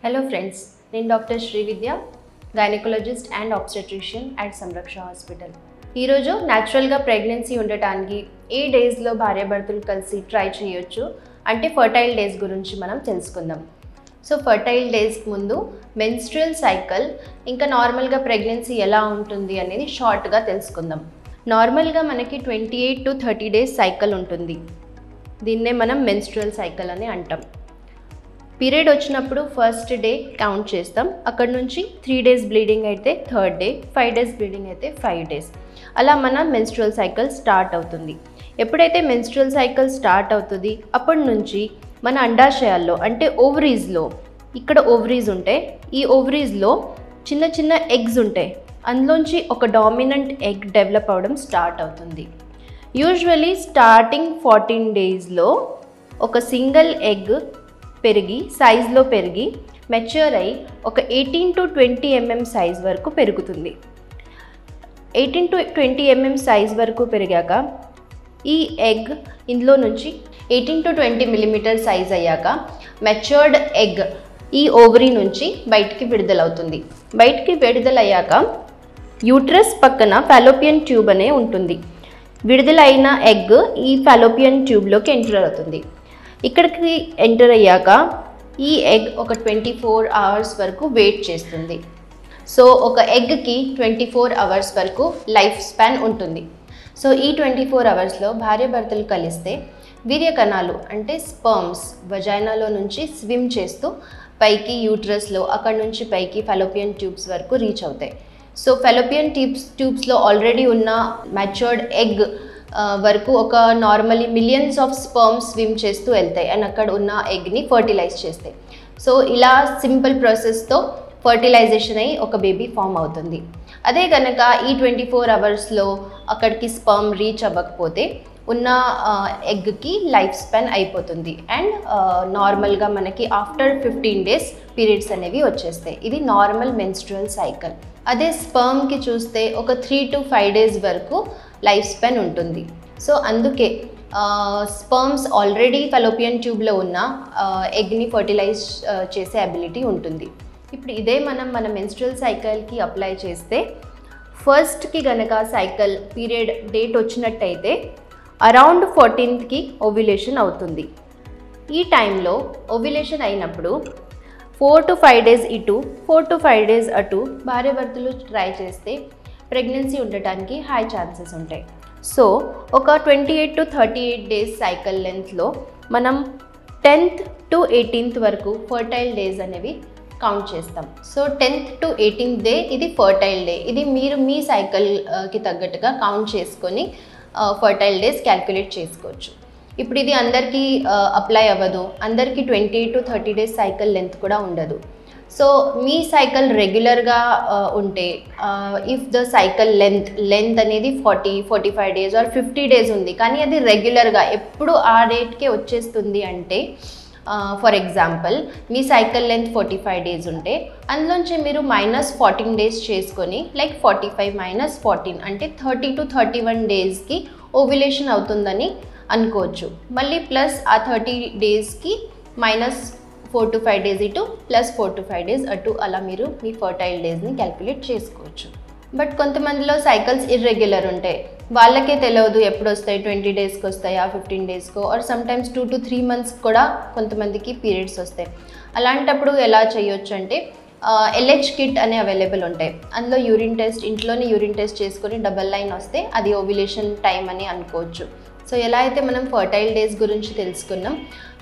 hello friends నేను doctor Srividya gynaecologist and obstetrician at Samraksha hospital ఈరోజు న్యాచురల్గా ప్రెగ్నెన్సీ ఉండటానికి ఏ డేస్లో భార్యాభర్తలు కలిసి ట్రై చేయొచ్చు అంటే ఫర్టైల్ డేస్ గురించి మనం తెలుసుకుందాం సో ఫర్టైల్ డేస్కి ముందు మెన్స్ట్రల్ సైకిల్ ఇంకా నార్మల్గా ప్రెగ్నెన్సీ ఎలా ఉంటుంది అనేది షార్ట్గా తెలుసుకుందాం నార్మల్గా మనకి twenty eight to thirty days cycle ఉంటుంది దీన్నే మనం మెన్స్ట్రల్ సైకిల్ అని అంటాం పీరియడ్ వచ్చినప్పుడు ఫస్ట్ డే కౌంట్ చేస్తాం అక్కడ నుంచి త్రీ డేస్ బ్లీడింగ్ అయితే third day five days bleeding అయితే ఫైవ్ డేస్ అలా మన మెన్స్ట్రల్ సైకిల్ స్టార్ట్ అవుతుంది ఎప్పుడైతే మెన్స్ట్రల్ సైకిల్ స్టార్ట్ అవుతుంది అప్పటి నుంచి మన అండాశయాల్లో అంటే ఓవరీస్లో ఇక్కడ ఓవరీస్ ఉంటాయి ఈ ఓవరీస్లో చిన్న చిన్న ఎగ్స్ ఉంటాయి అందులోంచి ఒక డామినెంట్ ఎగ్ డెవలప్ అవ్వడం స్టార్ట్ అవుతుంది యూజువలీ స్టార్టింగ్ ఫార్టీన్ డేస్లో ఒక సింగిల్ ఎగ్ పెరిగి సైజులో పెరిగి మెచ్యూర్ అయి ఒక eighteen to twenty mm size వరకు పెరుగుతుంది eighteen to twenty mm size వరకు పెరిగాక ఈ ఎగ్ ఇందులో నుంచి eighteen to twenty millimetre size అయ్యాక మెచ్యూర్డ్ ఎగ్ ఈ ఓవరీ నుంచి బయటికి విడుదలవుతుంది బయటికి విడుదలయ్యాక యూట్రస్ పక్కన ఫాలోపియన్ ట్యూబ్ అనే ఉంటుంది విడుదలైన ఎగ్ ఈ ఫాలోపియన్ ట్యూబ్లోకి ఎంటర్ అవుతుంది ఇక్కడికి ఎంటర్ అయ్యాక ఈ ఎగ్ ఒక ట్వంటీ ఫోర్ అవర్స్ వరకు వెయిట్ చేస్తుంది సో ఒక ఎగ్కి ట్వంటీ ఫోర్ అవర్స్ వరకు లైఫ్ స్పాన్ ఉంటుంది సో ఈ ట్వంటీ ఫోర్ అవర్స్లో భార్యాభర్తలు కలిస్తే వీర్య కణాలు అంటే స్పర్మ్స్ వజైనాలో నుంచి స్విమ్ చేస్తూ పైకి యూట్రస్లో అక్కడ నుంచి పైకి ఫెలోపియన్ ట్యూబ్స్ వరకు రీచ్ అవుతాయి సో ఫెలోపియన్ ట్యూబ్స్ ట్యూబ్స్లో ఆల్రెడీ ఉన్న మ్యాచ్యూర్డ్ ఎగ్ వరకు ఒక normally millions of sperms swim చేస్తూ వెళ్తాయి అండ్ అక్కడ ఉన్న ఎగ్ని ఫర్టిలైజ్ చేస్తాయి సో ఇలా సింపుల్ ప్రాసెస్తో ఫర్టిలైజేషన్ అయ్యి ఒక బేబీ ఫామ్ అవుతుంది అదే కనుక ఈ ట్వంటీ ఫోర్ అవర్స్లో అక్కడికి స్పర్మ్ రీచ్ అవ్వకపోతే ఉన్న ఎగ్కి లైఫ్ స్పాన్ అయిపోతుంది అండ్ నార్మల్గా మనకి ఆఫ్టర్ ఫిఫ్టీన్ డేస్ పీరియడ్స్ అనేవి వచ్చేస్తాయి ఇది నార్మల్ మెన్స్ట్రువల్ సైకిల్ అదే స్పర్మ్కి చూస్తే ఒక త్రీ టు ఫైవ్ డేస్ వరకు లైఫ్ స్పాన్ ఉంటుంది సో అందుకే స్పర్మ్స్ ఆల్రెడీ ఫలోపియన్ ట్యూబ్లో ఉన్న ఎగ్ని ఫర్టిలైజ్ చేసే అబిలిటీ ఉంటుంది ఇప్పుడు ఇదే మనం మన మెన్స్ట్రల్ సైకిల్కి అప్లై చేస్తే ఫస్ట్కి గనక సైకిల్ పీరియడ్ డేట్ వచ్చినట్టయితే అరౌండ్ ఫోర్టీన్త్కి ఓవ్యులేషన్ అవుతుంది ఈ టైంలో ఓవ్యులేషన్ అయినప్పుడు ఫోర్ టు ఫైవ్ డేస్ ఇటు ఫోర్ టు ఫైవ్ డేస్ అటు భార్యాభర్తలు ట్రై చేస్తే ప్రెగ్నెన్సీ ఉండటానికి హై ఛాన్సెస్ ఉంటాయి సో ఒక twenty eight to thirty eight days cycle లెంత్లో మనం టెన్త్ టు ఎయిటీన్త్ వరకు ఫర్టైల్ డేస్ అనేవి కౌంట్ చేస్తాం so tenth to eighteenth day ఇది ఫర్టైల్ డే ఇది మీరు మీ సైకిల్కి తగ్గట్టుగా కౌంట్ చేసుకొని ఫర్టైల్ డేస్ క్యాల్కులేట్ చేసుకోవచ్చు ఇప్పుడు ఇది అందరికీ అప్లై అవ్వదు అందరికీ twenty to thirty days cycle length కూడా ఉండదు సో మీ సైకిల్ రెగ్యులర్గా ఉంటే if the cycle length length అనేది forty forty five days or fifty days ఉంది కానీ అది రెగ్యులర్గా ఎప్పుడు ఆ డేట్కే వచ్చేస్తుంది అంటే ఫర్ ఎగ్జాంపుల్ మీ cycle length forty five days ఉంటే అందులోంచి మీరు మైనస్ ఫార్టీన్ డేస్ చేసుకొని like forty five minus fourteen అంటే థర్టీ టు థర్టీ వన్ డేస్కి ఓవ్యులేషన్ అవుతుందని అనుకోవచ్చు మళ్ళీ ప్లస్ ఆ థర్టీ డేస్కి minus four to five days ఇటు plus four to five days అటు అలా మీరు మీ ఫర్టైల్ డేస్ని క్యాల్కులేట్ చేసుకోవచ్చు బట్ కొంతమందిలో సైకిల్స్ ఇర్రెగ్యులర్ ఉంటాయి వాళ్ళకే తెలియదు ఎప్పుడు వస్తాయి ట్వంటీ డేస్కి వస్తాయా ఫిఫ్టీన్ డేస్కో or sometimes two to three months కూడా కొంతమందికి పీరియడ్స్ వస్తాయి అలాంటప్పుడు ఎలా చేయొచ్చు అంటే ఎల్హెచ్ కిట్ అనే అవైలబుల్ ఉంటాయి అందులో యూరిన్ టెస్ట్ ఇంట్లోనే యూరిన్ టెస్ట్ చేసుకొని డబల్ లైన్ వస్తే అది ఓవ్యులేషన్ టైం అని అనుకోవచ్చు సో ఎలా అయితే మనం ఫర్టైల్ డేస్ గురించి తెలుసుకున్నాం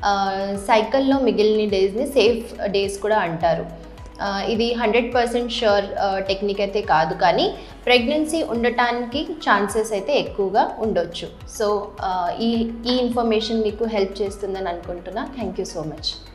సైకిల్లో మిగిలిన డేస్ని సేఫ్ డేస్ కూడా అంటారు ఇది హండ్రెడ్ పర్సెంట్ ష్యూర్ టెక్నిక్ అయితే కాదు కానీ ప్రెగ్నెన్సీ ఉండటానికి ఛాన్సెస్ అయితే ఎక్కువగా ఉండొచ్చు సో ఈ ఈ ఇన్ఫర్మేషన్ మీకు హెల్ప్ చేస్తుందని అనుకుంటున్నా థ్యాంక్ యూ సో మచ్